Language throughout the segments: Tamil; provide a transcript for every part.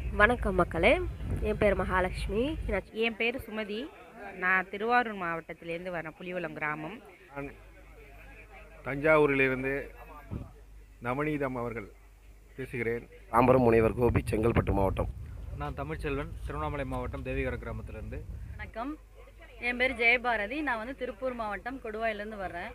வணக்கம் மக்களே என் பேர் மகாலட்சுமி நான் என் பேர் சுமதி நான் திருவாரூர் மாவட்டத்திலேருந்து வரேன் புலிவலம் கிராமம் நான் தஞ்சாவூரிலிருந்து நவநீதம் அவர்கள் பேசுகிறேன் தாம்பரம் முனைவர் கோபி செங்கல்பட்டு மாவட்டம் நான் தமிழ்ச்செல்வன் திருவண்ணாமலை மாவட்டம் தேவிகர கிராமத்திலேருந்து வணக்கம் என் பேர் ஜெயபாரதி நான் வந்து திருப்பூர் மாவட்டம் கொடுவாயிலேருந்து வர்றேன்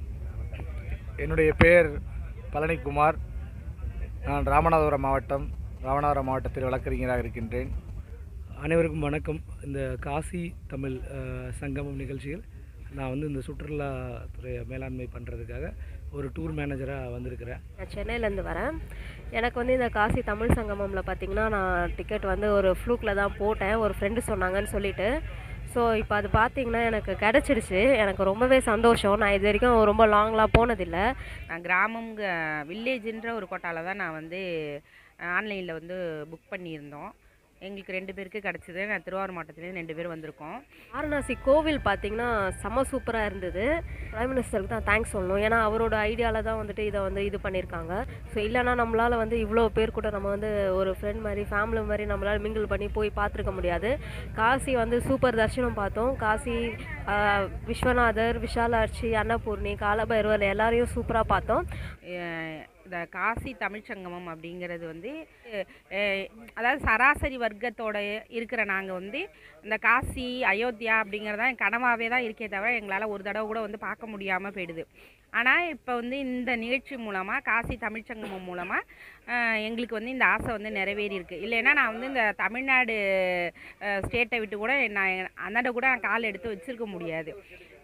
என்னுடைய பேர் பழனிக்குமார் நான் ராமநாதபுரம் மாவட்டம் ராமநாதபுரம் மாவட்டத்தில் வழக்கறிஞராக இருக்கின்றேன் அனைவருக்கும் வணக்கம் இந்த காசி தமிழ் அஹ், சங்கமம் நிகழ்ச்சியில் நான் வந்து இந்த சுற்றுலாத்துறை மேலாண்மை பண்ணுறதுக்காக ஒரு டூர் மேனேஜராக வந்திருக்கிறேன் நான் சென்னையிலேருந்து வரேன் எனக்கு வந்து இந்த காசி தமிழ் சங்கமமில் பார்த்தீங்கன்னா நான் டிக்கெட் வந்து ஒரு ஃப்ளூக்கில் தான் போட்டேன் ஒரு ஃப்ரெண்டு சொன்னாங்கன்னு சொல்லிட்டு ஸோ இப்போ அது பார்த்தீங்கன்னா எனக்கு கிடச்சிடுச்சு எனக்கு ரொம்பவே சந்தோஷம் நான் இது வரைக்கும் ரொம்ப லாங்லாம் போனதில்லை நான் கிராமம் வில்லேஜ்ன்ற ஒரு கோட்டாவில் தான் நான் வந்து ஆன்லைனில் வந்து புக் பண்ணியிருந்தோம் எங்களுக்கு ரெண்டு பேருக்கு கிடச்சிது நான் திருவாரூர் மாவட்டத்துலேருந்து ரெண்டு பேர் வந்திருக்கோம் வாரணாசி கோவில் பார்த்தீங்கன்னா செம்ம சூப்பராக இருந்தது பிரைம் மினிஸ்டருக்கு தான் தேங்க்ஸ் சொல்லணும் ஏன்னா அவரோட ஐடியாவில் தான் வந்துட்டு இதை வந்து இது பண்ணியிருக்காங்க ஸோ இல்லைன்னா நம்மளால் வந்து இவ்வளோ பேர் கூட நம்ம வந்து ஒரு ஃப்ரெண்ட் மாதிரி ஃபேமிலி மாதிரி நம்மளால் மிங்கிள் பண்ணி போய் பார்த்துருக்க முடியாது காசி வந்து சூப்பர் தரிசனம் பார்த்தோம் காசி ஆஹ், விஸ்வநாதர் விஷாலாட்சி அன்னபூர்ணி காலபைரவர் எல்லாரையும் சூப்பராக பார்த்தோம் அஹ் இந்த காசி தமிழ்ச்சங்கமம் அப்படிங்கிறது வந்து அஹ் அதாவது சராசரி வர்க்கத்தோட இருக்கிற நாங்கள் வந்து இந்த காசி அயோத்தியா அப்படிங்கிறதா என் கனவாகவே தான் இருக்கே தவிர எங்களால் ஒரு தடவை கூட வந்து பார்க்க முடியாமல் போயிடுது ஆனால் இப்போ வந்து இந்த நிகழ்ச்சி மூலமாக காசி தமிழ்ச்சங்கமம் மூலமாக எங்களுக்கு வந்து இந்த ஆசை வந்து நிறைவேறி இருக்கு இல்லைன்னா நான் வந்து இந்த தமிழ்நாடு ஸ்டேட்டை விட்டு கூட நான் அந்தாண்ட கூட நான் கால் எடுத்து வச்சிருக்க முடியாது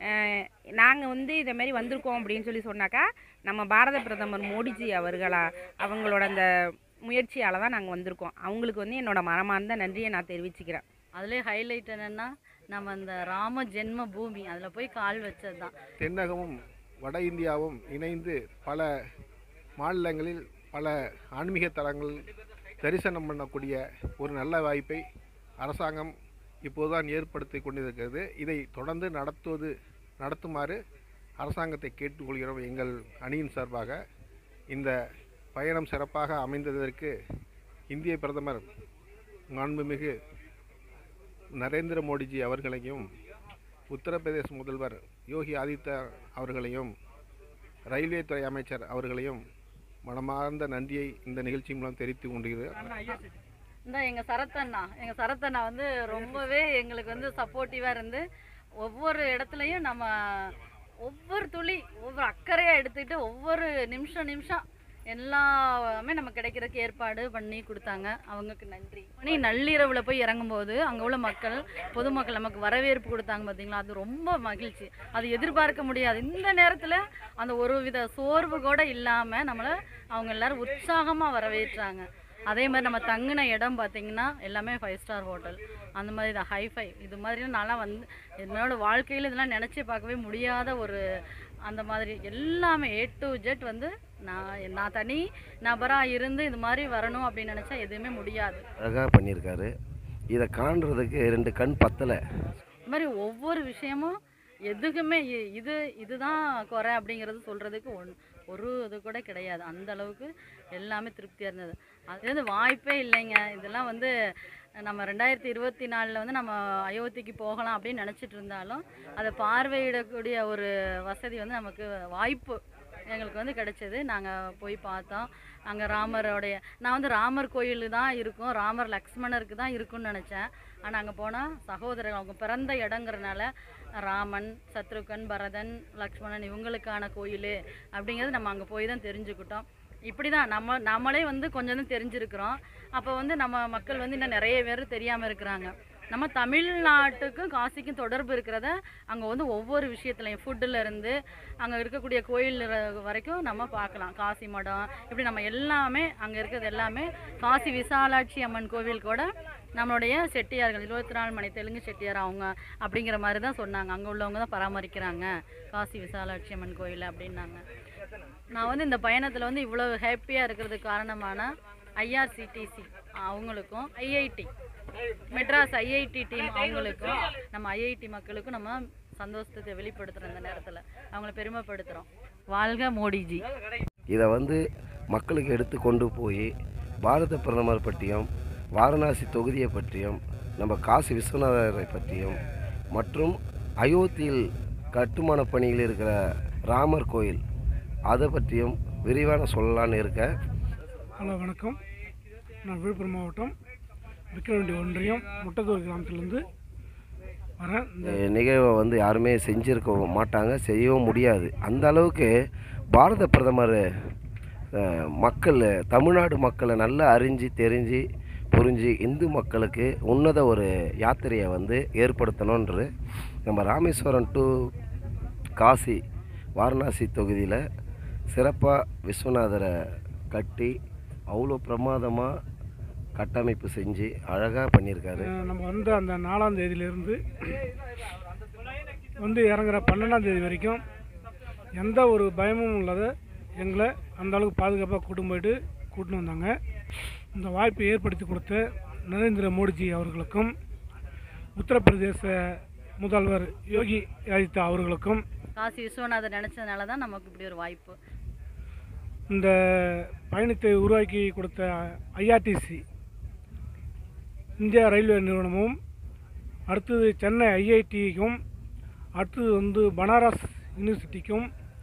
நாங்கள் வந்து இதை மாதிரி வந்திருக்கோம் அப்படின்னு சொல்லி சொன்னாக்கா நம்ம பாரத பிரதமர் மோடிஜி அவர்களா அவங்களோட அந்த முயற்சியால் தான் நாங்கள் வந்திருக்கோம் அவங்களுக்கு வந்து என்னோட மனமார்ந்த நன்றியை நான் தெரிவிச்சுக்கிறேன் அதுலேயே ஹைலைட் என்னென்னா நம்ம அந்த ராம ஜென்ம பூமி அதில் போய் கால் வச்சது தான் தென்னகமும் வட இந்தியாவும் இணைந்து பல மாநிலங்களில் பல ஆன்மீக தலங்கள் தரிசனம் பண்ணக்கூடிய ஒரு நல்ல வாய்ப்பை அரசாங்கம் இப்போதுதான் ஏற்படுத்தி கொண்டிருக்கிறது இதை தொடர்ந்து நடத்துவது நடத்துமாறு அரசாங்கத்தை கேட்டுக்கொள்கிறோம் எங்கள் அணியின் சார்பாக இந்த பயணம் சிறப்பாக அமைந்ததற்கு இந்திய பிரதமர் மாண்புமிகு நரேந்திர மோடிஜி அவர்களையும் உத்தரப்பிரதேச முதல்வர் யோகி ஆதித்ய அவர்களையும் ரயில்வே துறை அமைச்சர் அவர்களையும் மனமார்ந்த நன்றியை இந்த நிகழ்ச்சி மூலம் தெரிவித்துக் கொண்டிருக்கிறேன் இந்த எங்கள் சரத்தண்ணா எங்கள் சரத்தண்ணா வந்து ரொம்பவே எங்களுக்கு வந்து சப்போர்ட்டிவாக இருந்து ஒவ்வொரு இடத்துலையும் நம்ம ஒவ்வொரு துளி ஒவ்வொரு அக்கறையாக எடுத்துக்கிட்டு ஒவ்வொரு நிமிஷம் நிமிஷம் எல்லாமே நம்ம கிடைக்கிறதுக்கு ஏற்பாடு பண்ணி கொடுத்தாங்க அவங்களுக்கு நன்றி மணி நள்ளிரவில் போய் இறங்கும்போது அங்கே உள்ள மக்கள் பொதுமக்கள் நமக்கு வரவேற்பு கொடுத்தாங்க பார்த்தீங்களா அது ரொம்ப மகிழ்ச்சி அது எதிர்பார்க்க முடியாது இந்த நேரத்தில் அந்த ஒரு வித சோர்வு கூட இல்லாமல் நம்மளை அவங்க எல்லாரும் உற்சாகமாக வரவேற்றாங்க அதே மாதிரி நம்ம தங்கின இடம் பார்த்தீங்கன்னா எல்லாமே ஃபைவ் ஸ்டார் ஹோட்டல் அந்த மாதிரி தான் ஹைஃபை இது மாதிரி நான்லாம் வந்து என்னோட வாழ்க்கையில் இதெல்லாம் நினச்சி பார்க்கவே முடியாத ஒரு அந்த மாதிரி எல்லாமே ஏ டு ஜெட் வந்து நான் நான் தனி நபராக இருந்து இது மாதிரி வரணும் அப்படின்னு நினச்சா எதுவுமே முடியாது அழகாக பண்ணியிருக்காரு இதை காண்றதுக்கு ரெண்டு கண் பத்தலை இது மாதிரி ஒவ்வொரு விஷயமும் எதுக்குமே இ- இது இதுதான் குறை அப்படிங்கிறது சொல்கிறதுக்கு ஒன் ஒரு இது கூட கிடையாது அந்த அளவுக்கு எல்லாமே திருப்தியாக இருந்தது அது வந்து வாய்ப்பே இல்லைங்க இதெல்லாம் வந்து நம்ம ரெண்டாயிரத்தி இருபத்தி நாலில் வந்து நம்ம அயோத்திக்கு போகலாம் அப்படின்னு நினச்சிட்டு இருந்தாலும் அதை பார்வையிடக்கூடிய ஒரு வசதி வந்து நமக்கு வாய்ப்பு எங்களுக்கு வந்து கிடைச்சது நாங்கள் போய் பார்த்தோம் அங்கே ராமரோடைய நான் வந்து ராமர் கோயில் தான் இருக்கும் ராமர் லக்ஷ்மணருக்கு தான் இருக்கும்னு நினச்சேன் ஆனால் அங்கே போனால் சகோதரர்கள் அவங்க பிறந்த இடங்கிறனால ராமன் சத்ருகன் பரதன் லக்ஷ்மணன் இவங்களுக்கான கோயில் அப்படிங்கிறது நம்ம அங்கே போய் தான் தெரிஞ்சுக்கிட்டோம் இப்படி தான் நம்ம நம்மளே வந்து கொஞ்சம் தான் தெரிஞ்சிருக்கிறோம் அப்போ வந்து நம்ம மக்கள் வந்து இன்னும் நிறைய பேர் தெரியாமல் இருக்கிறாங்க நம்ம தமிழ்நாட்டுக்கும் காசிக்கும் தொடர்பு இருக்கிறத அங்கே வந்து ஒவ்வொரு விஷயத்துலையும் ஃபுட்டில் இருந்து அங்கே இருக்கக்கூடிய கோயில் வ- வரைக்கும் நம்ம பார்க்கலாம் காசி மடம் இப்படி நம்ம எல்லாமே அங்கே இருக்கிறது எல்லாமே காசி விசாலாட்சி அம்மன் கோவில் கூட நம்மளுடைய செட்டியார்கள் இருபத்தி நாலு மணி தெலுங்கு செட்டியார் அவங்க அப்படிங்கிற மாதிரி தான் சொன்னாங்க அங்கே உள்ளவங்க தான் பராமரிக்கிறாங்க காசி விசாலாட்சி அம்மன் கோயில் அப்படின்னாங்க நான் வந்து இந்த பயணத்தில் வந்து இவ்வளோ ஹாப்பியாக இருக்கிறதுக்கு காரணமான ஐஆர்சிடிசி அவங்களுக்கும் ஐஐடி மெட்ராஸ் ஐஐடி டீம் அவங்களுக்கும் நம்ம ஐஐடி மக்களுக்கும் நம்ம சந்தோஷத்தை வெளிப்படுத்துகிறோம் இந்த நேரத்தில் அவங்கள பெருமைப்படுத்துகிறோம் வாழ்க மோடிஜி இதை வந்து மக்களுக்கு எடுத்து கொண்டு போய் பாரத பிரதமர் பற்றியும் வாரணாசி தொகுதியை பற்றியும் நம்ம காசி விஸ்வநாதரை பற்றியும் மற்றும் அயோத்தியில் கட்டுமான பணியில் இருக்கிற ராமர் கோயில் அதை பற்றியும் விரிவான சொல்லலான்னு இருக்கேன் ஹலோ வணக்கம் நான் விழுப்புரம் மாவட்டம் விக்கிரவண்டி ஒன்றியம் முட்டத்தூர் கிராமத்துலேருந்து வரேன் இந்த இந்த நிகழ்வை வந்து யாருமே செஞ்சிருக்க மாட்டாங்க செய்யவும் முடியாது அந்த அளவுக்கு பாரத பிரதமர் அஹ், மக்கள் தமிழ்நாடு மக்களை நல்லா அறிஞ்சு தெரிஞ்சு புரிஞ்சு இந்து மக்களுக்கு உன்னத ஒரு யாத்திரையை வந்து ஏற்படுத்தணுன்றது நம்ம ராமேஸ்வரம் டு காசி வாரணாசி தொகுதியில் சிறப்பாக விஸ்வநாதரை கட்டி அவ்வளோ பிரமாதமாக கட்டமைப்பு செஞ்சு அழகாக பண்ணியிருக்காரு அஹ், நம்ம வந்து அந்த நாலாம் தேதியிலேருந்து வந்து இறங்குற பன்னெண்டாம் தேதி வரைக்கும் எந்த ஒரு பயமும் இல்லாத எங்களை அந்த அளவுக்கு பாதுகாப்பாக கூட்டும் போயிட்டு கூட்டின்னு வந்தாங்க இந்த வாய்ப்பை ஏற்படுத்தி கொடுத்த நரேந்திர மோடிஜி அவர்களுக்கும் உத்தரப்பிரதேச முதல்வர் யோகி ஆதித்யா அவர்களுக்கும் காசி விஸ்வநாதர் நினச்சதுனால தான் நமக்கு இப்படி ஒரு வாய்ப்பு இந்த பயணத்தை உருவாக்கி கொடுத்த ஐஆர்டிசி இந்தியா ரயில்வே நிறுவனமும் அடுத்தது சென்னை ஐஐடிக்கும் அடுத்தது வந்து பனாரஸ் யூனிவர்சிட்டிக்கும்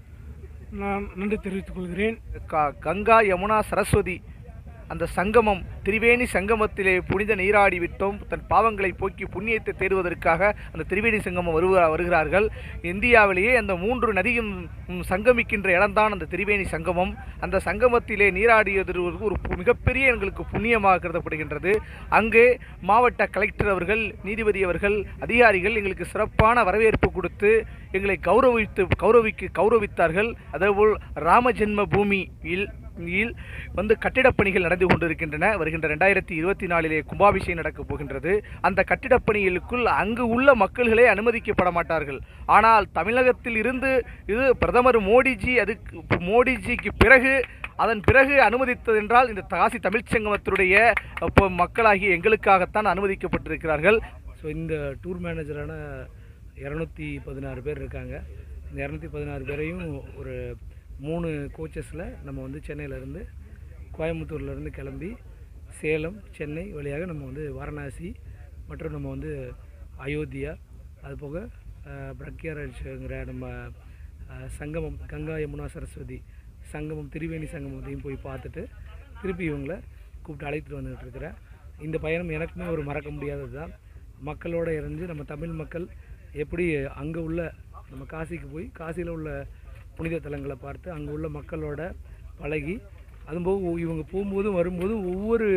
நான் நன்றி தெரிவித்துக் கொள்கிறேன் க கங்கா யமுனா சரஸ்வதி அந்த சங்கமம் திரிவேணி சங்கமத்திலே புனித நீராடி விட்டோம் தன் பாவங்களை போக்கி புண்ணியத்தை தேடுவதற்காக அந்த திரிவேணி சங்கமம் வருவ வருகிறார்கள் இந்தியாவிலேயே அந்த மூன்று நதியும் ம், சங்கமிக்கின்ற இடம்தான் அந்த திரிவேணி சங்கமம் அந்த சங்கமத்திலே நீராடியது ஒரு ஒரு பு- மிகப்பெரிய எங்களுக்கு புண்ணியமாக கருதப்படுகின்றது அங்கே மாவட்ட கலெக்டர் அவர்கள் நீதிபதி அவர்கள் அதிகாரிகள் எங்களுக்கு சிறப்பான வரவேற்பு கொடுத்து எங்களை கௌரவித்து கௌரவிக்கு கௌரவித்தார்கள் அதேபோல் ராம ஜென்ம பூமியில் இல் வந்து கட்டிடப் பணிகள் நடந்து கொண்டிருக்கின்றன வருகின்ற ரெண்டாயிரத்தி இருபத்தி நாலிலே கும்பாபிஷேகம் நடக்கப் போகின்றது அந்த கட்டிடப் பணிகளுக்குள் அங்கு உள்ள மக்கள்களே அனுமதிக்கப்பட மாட்டார்கள் ஆனால் தமிழகத்தில் இருந்து இது பிரதமர் மோடிஜி அதுக்கு மோடிஜிக்கு பிறகு அதன் பிறகு அனுமதித்ததென்றால் இந்த காசி தமிழ்ச் சங்கமத்தினுடைய அப்போ மக்களாகிய எங்களுக்காகத்தான் அனுமதிக்கப்பட்டிருக்கிறார்கள் ஸோ இந்த டூர் மேனேஜரான இரநூத்தி பதினாறு பேர் இருக்காங்க இந்த இரநூத்தி பதினாறு பேரையும் ஒரு மூணு கோச்சஸில் நம்ம வந்து சென்னையிலேருந்து கோயம்புத்தூர்லேருந்து கிளம்பி சேலம் சென்னை வழியாக நம்ம வந்து வாரணாசி மற்றும் நம்ம வந்து அயோத்தியா அது போக பிரக்யாராஜ்ங்கிற நம்ம அஹ், சங்கமம் கங்கா யமுனா சரஸ்வதி சங்கமம் திரிவேணி சங்கமத்தையும் போய் பார்த்துட்டு திருப்பி இவங்களை கூப்பிட்டு அழைத்துட்டு வந்துகிட்டு இருக்கிறேன் இந்த பயணம் எனக்குமே ஒரு மறக்க முடியாதது தான் மக்களோட இருந்து நம்ம தமிழ் மக்கள் எப்படி அங்கே உள்ள நம்ம காசிக்கு போய் காசியில் உள்ள புனித தலங்களை பார்த்து அங்கே உள்ள மக்களோட பழகி அதுபோக ஒ- இவங்க போகும்போதும் வரும்போதும் ஒவ்வொரு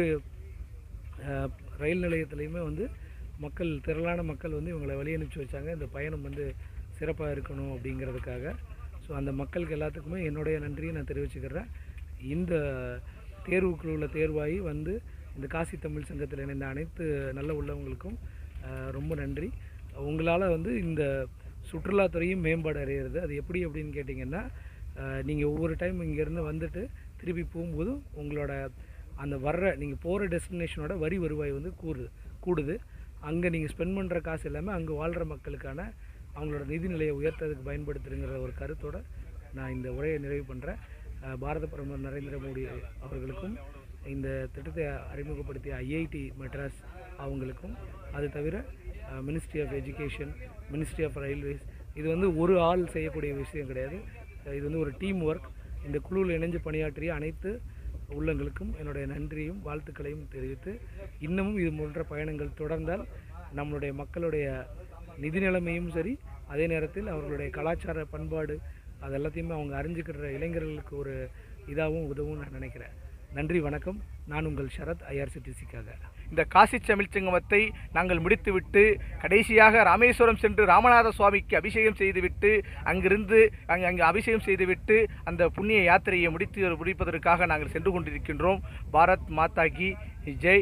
அஹ், ரயில் நிலையத்துலேயுமே வந்து மக்கள் திரளான மக்கள் வந்து இவங்களை வழி அனுப்பிச்சி வச்சாங்க இந்த பயணம் வந்து சிறப்பாக இருக்கணும் அப்படிங்கிறதுக்காக ஸோ அந்த மக்களுக்கு எல்லாத்துக்குமே என்னுடைய நன்றியை நான் தெரிவிச்சுக்கிறேன் இந்த தேர்வுக்குழுவில் தேர்வாகி வந்து இந்த காசி தமிழ் சங்கத்தில் இணைந்த அனைத்து நல்ல உள்ளவங்களுக்கும் அஹ், ரொம்ப நன்றி உங்களால் வந்து இந்த சுற்றுலாத்துறையும் மேம்பாடு அடைகிறது அது எப்படி அப்படின்னு கேட்டிங்கன்னா நீங்கள் ஒவ்வொரு டைம் இங்கேருந்து வந்துட்டு திருப்பி போகும்போது உங்களோட அந்த வர்ற நீங்கள் போகிற டெஸ்டினேஷனோட வரி வருவாய் வந்து கூடுது கூடுது அங்கே நீங்கள் ஸ்பெண்ட் பண்ணுற காசு எல்லாமே அங்கே வாழ்கிற மக்களுக்கான அவங்களோட நிதி நிலையை உயர்த்ததுக்கு பயன்படுத்துங்கிற ஒரு கருத்தோட நான் இந்த உரையை நிறைவு பண்ணுறேன் பாரத பிரதமர் நரேந்திர மோடி அவர்களுக்கும் இந்த திட்டத்தை அறிமுகப்படுத்திய ஐஐடி மெட்ராஸ் அவங்களுக்கும் அது தவிர ministry of education ministry of railways இது வந்து ஒரு ஆள் செய்யக்கூடிய விஷயம் கிடையாது அஹ் இது வந்து ஒரு டீம் ஒர்க் இந்த குழுவில் இணைஞ்சு பணியாற்றிய அனைத்து உள்ளங்களுக்கும் என்னுடைய நன்றியும் வாழ்த்துக்களையும் தெரிவித்து இன்னமும் இது போன்ற பயணங்கள் தொடர்ந்தால் நம்மளுடைய மக்களுடைய நிதி நிலைமையும் சரி அதே நேரத்தில் அவர்களுடைய கலாச்சார பண்பாடு அது எல்லாத்தையுமே அவங்க அறிஞ்சுக்கிற இளைஞர்களுக்கு ஒரு இதாகவும் உதவும் நான் நினைக்கிறேன் நன்றி வணக்கம் நான் உங்கள் சரத் ஐஆர்சிடிசிக்காக இந்த காசி தமிழ்ச் சங்கமத்தை நாங்கள் முடித்துவிட்டு கடைசியாக ராமேஸ்வரம் சென்று ராமநாத சுவாமிக்கு அபிஷேகம் செய்துவிட்டு அங்கிருந்து அங்கே அங்கே அபிஷேகம் செய்துவிட்டு அந்த புண்ணிய யாத்திரையை முடித்து முடிப்பதற்காக நாங்கள் சென்று கொண்டிருக்கின்றோம் பாரத் மாதா கி ஜெய்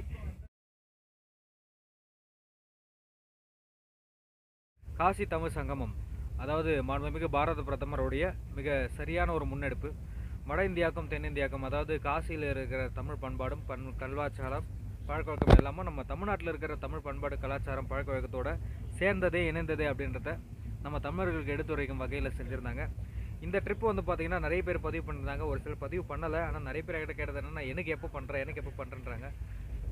காசி தமிழ் சங்கமம் அதாவது மாண்புமிகு பாரத பிரதமருடைய மிக சரியான ஒரு முன்னெடுப்பு வட இந்தியாவுக்கும் தென்னிந்தியாவுக்கும் அதாவது காசியில் இருக்கிற தமிழ் பண்பாடும் பண் கல்வாச்சாரம் பழக்க வழக்கம் எல்லாமும் நம்ம தமிழ்நாட்டில் இருக்கிற தமிழ் பண்பாடு கலாச்சாரம் பழக்க வழக்கத்தோட சேர்ந்ததே இணைந்ததே அப்படின்றத நம்ம தமிழர்களுக்கு எடுத்துரைக்கும் வகையில் செஞ்சுருந்தாங்க இந்த ட்ரிப் வந்து பார்த்தீங்கன்னா நிறைய பேர் பதிவு பண்ணியிருந்தாங்க ஒரு சிலர் பதிவு பண்ணலை ஆனால் நிறைய பேர் என்கிட்ட கேட்டது என்னன்னா எனக்கு எப்போ பண்ணுறேன் எனக்கு எப்போ பண்ணுறேன்றாங்க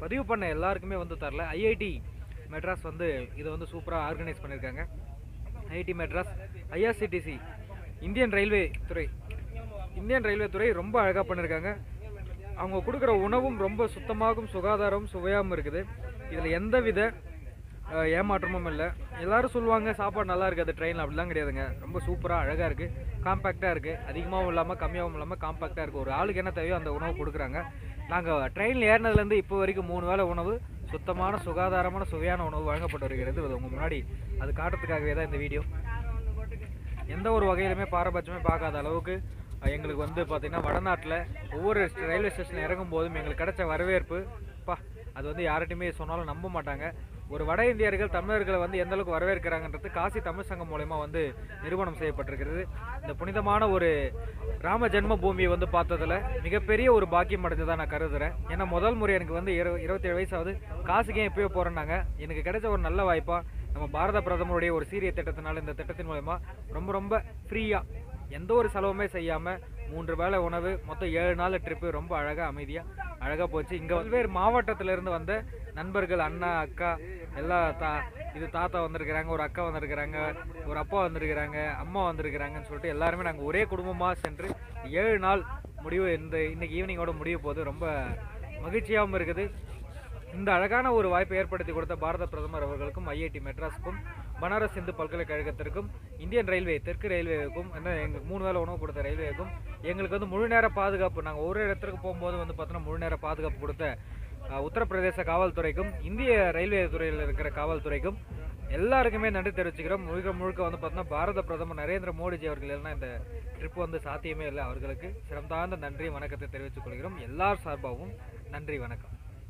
பதிவு பண்ண எல்லாருக்குமே வந்து தரல ஐஐடி மெட்ராஸ் வந்து இதை வந்து சூப்பராக ஆர்கனைஸ் பண்ணியிருக்காங்க IIT Madras IRCTC Indian railway துறை இந்தியன் ரயில்வே துறை ரொம்ப அழகாக பண்ணியிருக்காங்க அவங்க கொடுக்குற உணவும் ரொம்ப சுத்தமாகவும் சுகாதாரமும் சுவையாகவும் இருக்குது இதில் எந்தவித அஹ், ஏமாற்றமும் இல்லை எல்லாரும் சொல்லுவாங்க சாப்பாடு நல்லா இருக்குது அது ட்ரெயினில் அப்படிலாம் கிடையாதுங்க ரொம்ப சூப்பராக அழகாக இருக்குது காம்பேக்டாக இருக்குது அதிகமாகவும் இல்லாமல் கம்மியாகவும் இல்லாமல் காம்பேக்டாக இருக்குது ஒரு ஆளுக்கு என்ன தேவையோ அந்த உணவு கொடுக்குறாங்க நாங்கள் ட்ரெயினில் ஏறினதுலேருந்து இப்போ வரைக்கும் மூணு வேளை உணவு சுத்தமான சுகாதாரமான சுவையான உணவு வழங்கப்பட்டு வருகிறது அது உங்கள் முன்னாடி அது காட்டுறதுக்காகவே தான் இந்த வீடியோ எந்த ஒரு வகையிலுமே பாரபட்சமே பார்க்காத அளவுக்கு அஹ், எங்களுக்கு வந்து பார்த்திங்கன்னா வடநாட்டில் ஒவ்வொரு ரயில்வே ஸ்டேஷன் இறங்கும் போதும் எங்களுக்கு கிடைச்ச வரவேற்பு பா அது வந்து யார்கிட்டையுமே சொன்னாலும் நம்ப மாட்டாங்க ஒரு வட இந்தியர்கள் தமிழர்களை வந்து எந்த அளவுக்கு வரவேற்கிறாங்கன்றது காசி தமிழ் சங்கம் மூலயமா வந்து நிறுவனம் செய்யப்பட்டிருக்கிறது இந்த புனிதமான ஒரு ராம ஜென்ம பூமியை வந்து பார்த்ததுல மிகப்பெரிய ஒரு பாக்கியம் அடைஞ்சதாக நான் கருதுறேன் ஏன்னா முதல் முறை எனக்கு வந்து இரு இருபத்தேழு வயசாவது காசுக்கே எப்பயோ போகிறேன்னாங்க எனக்கு கிடைச்ச ஒரு நல்ல வாய்ப்பாக நம்ம பாரத பிரதமருடைய ஒரு சீரிய திட்டத்தினால இந்த திட்டத்தின் மூலயமா ரொம்ப ரொம்ப ஃப்ரீயாக எந்த ஒரு செலவுமே செய்யாமல் மூன்று வேளை உணவு மொத்தம் ஏழு நாள் ட்ரிப்பு ரொம்ப அழகாக அமைதியாக அழகாக போச்சு இங்கே பல்வேறு மாவட்டத்திலேருந்து வந்த நண்பர்கள் அண்ணா அக்கா எல்லா தா இது தாத்தா வந்திருக்கிறாங்க ஒரு அக்கா வந்திருக்கிறாங்க ஒரு அப்பா வந்திருக்கிறாங்க அம்மா வந்திருக்கிறாங்கன்னு சொல்லிட்டு எல்லாருமே நாங்கள் ஒரே குடும்பமாக சென்று ஏழு நாள் முடிவு இந்த இன்னைக்கு ஈவினிங்கோட முடிய போது ரொம்ப மகிழ்ச்சியாகவும் இருக்குது இந்த அழகான ஒரு வாய்ப்பை ஏற்படுத்தி கொடுத்த பாரத பிரதமர் அவர்களுக்கும் ஐஐடி மெட்ராஸுக்கும் பனாரஸ் இந்து பல்கலைக்கழகத்திற்கும் இந்தியன் ரயில்வே தெற்கு ரயில்வேக்கும் என்ன எங்களுக்கு மூணு வேளை உணவு கொடுத்த ரயில்வேக்கும் எங்களுக்கு வந்து முழு நேர பாதுகாப்பு நாங்கள் ஒரு இடத்துக்கு போகும்போது வந்து பார்த்தோன்னா முழு நேர பாதுகாப்பு கொடுத்த அஹ், உத்தரப்பிரதேச காவல்துறைக்கும் இந்திய ரயில்வே துறையில் இருக்கிற காவல்துறைக்கும் எல்லாருக்குமே நன்றி தெரிவிச்சுக்கிறோம் முழுக்க முழுக்க வந்து பார்த்தோன்னா பாரத பிரதமர் நரேந்திர மோடிஜி அவர்கள் இல்லைன்னா இந்த ட்ரிப் வந்து சாத்தியமே இல்லை அவர்களுக்கு சிறந்தார்ந்த நன்றி வணக்கத்தை தெரிவித்துக் கொள்கிறோம் எல்லார் சார்பாகவும் நன்றி வணக்கம்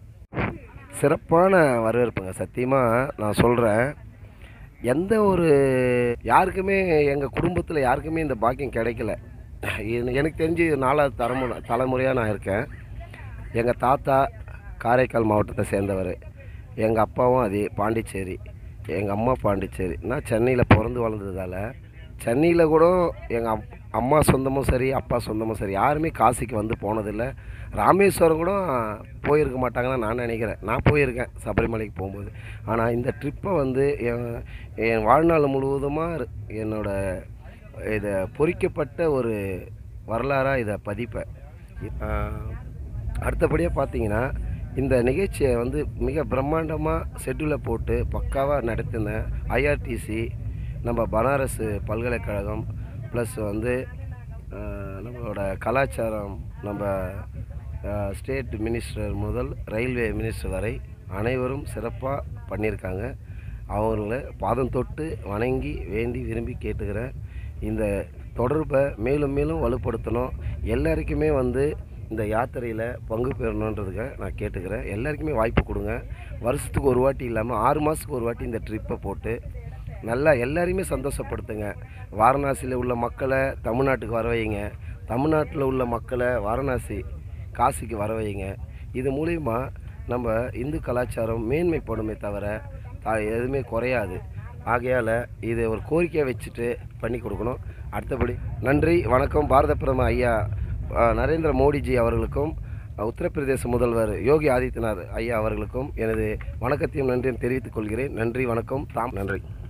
சிறப்பான வரவேற்புங்க சத்தியமாக நான் சொல்கிறேன் எந்த ஒரு யாருக்குமே எங்கள் குடும்பத்தில் யாருக்குமே இந்த பாக்கியம் கிடைக்கல இது எனக்கு தெரிஞ்சு நாலாவது தலைமுறை தலைமுறையாக நான் இருக்கேன் எங்கள் தாத்தா காரைக்கால் மாவட்டத்தை சேர்ந்தவர் எங்கள் அப்பாவும் அதே பாண்டிச்சேரி எங்கள் அம்மா பாண்டிச்சேரி நான் சென்னையில் பிறந்து வளர்ந்ததால் சென்னையில் கூட எங்கள் அம்மா சொந்தமும் சரி அப்பா சொந்தமும் சரி யாருமே காசிக்கு வந்து போனதில்லை ராமேஸ்வரம் கூட போயிருக்க மாட்டாங்கன்னு நான் நினைக்கிறேன் நான் போயிருக்கேன் சபரிமலைக்கு போகும்போது ஆனால் இந்த ட்ரிப்பை வந்து என் என் வாழ்நாள் முழுவதுமாக என்னோட இதை பொறிக்கப்பட்ட ஒரு வரலாறாக இதை பதிப்பேன் ஆஹ், அடுத்தபடியாக பார்த்தீங்கன்னா இந்த நிகழ்ச்சியை வந்து மிக பிரம்மாண்டமாக ஷெட்யூலை போட்டு பக்காவாக நடத்தின ஐஆர்டிசி நம்ம பனாரஸ் பல்கலைக்கழகம் ப்ளஸ் வந்து ஆஹ், நம்மளோட கலாச்சாரம் நம்ம ஸ்டேட் மினிஸ்டர் முதல் ரயில்வே மினிஸ்டர் வரை அனைவரும் சிறப்பாக பண்ணியிருக்காங்க அவங்கள பாதம் தொட்டு வணங்கி வேண்டி விரும்பி கேட்டுக்கிறேன் இந்த தொடர்பை மேலும் மேலும் வலுப்படுத்தணும் எல்லாருக்குமே வந்து இந்த யாத்திரையில் பங்கு பெறணுன்றதுக்காக நான் கேட்டுக்கிறேன் எல்லாருக்குமே வாய்ப்பு கொடுங்க வருஷத்துக்கு ஒரு வாட்டி இல்லாமல் ஆறு மாதத்துக்கு ஒரு வாட்டி இந்த ட்ரிப்பை போட்டு நல்லா எல்லாரையுமே சந்தோஷப்படுத்துங்க வாரணாசியில் உள்ள மக்களை தமிழ்நாட்டுக்கு வர வைங்க தமிழ்நாட்டில் உள்ள மக்களை வாரணாசி காசிக்கு வர வைங்க இது மூலிமா நம்ம இந்து கலாச்சாரம் மேன்மைப்படுமே தவிர த- எதுவுமே குறையாது ஆகையால் இதை ஒரு கோரிக்கையை வச்சுட்டு பண்ணி கொடுக்கணும் அடுத்தபடி நன்றி வணக்கம் பாரத பிரதமர் ஐயா அஹ், நரேந்திர மோடிஜி அவர்களுக்கும் அஹ், உத்தரப்பிரதேச முதல்வர் யோகி ஆதித்யநாத் ஐயா அவர்களுக்கும் எனது வணக்கத்தையும் நன்றியும் தெரிவித்துக் கொள்கிறேன் நன்றி வணக்கம் தாம் நன்றி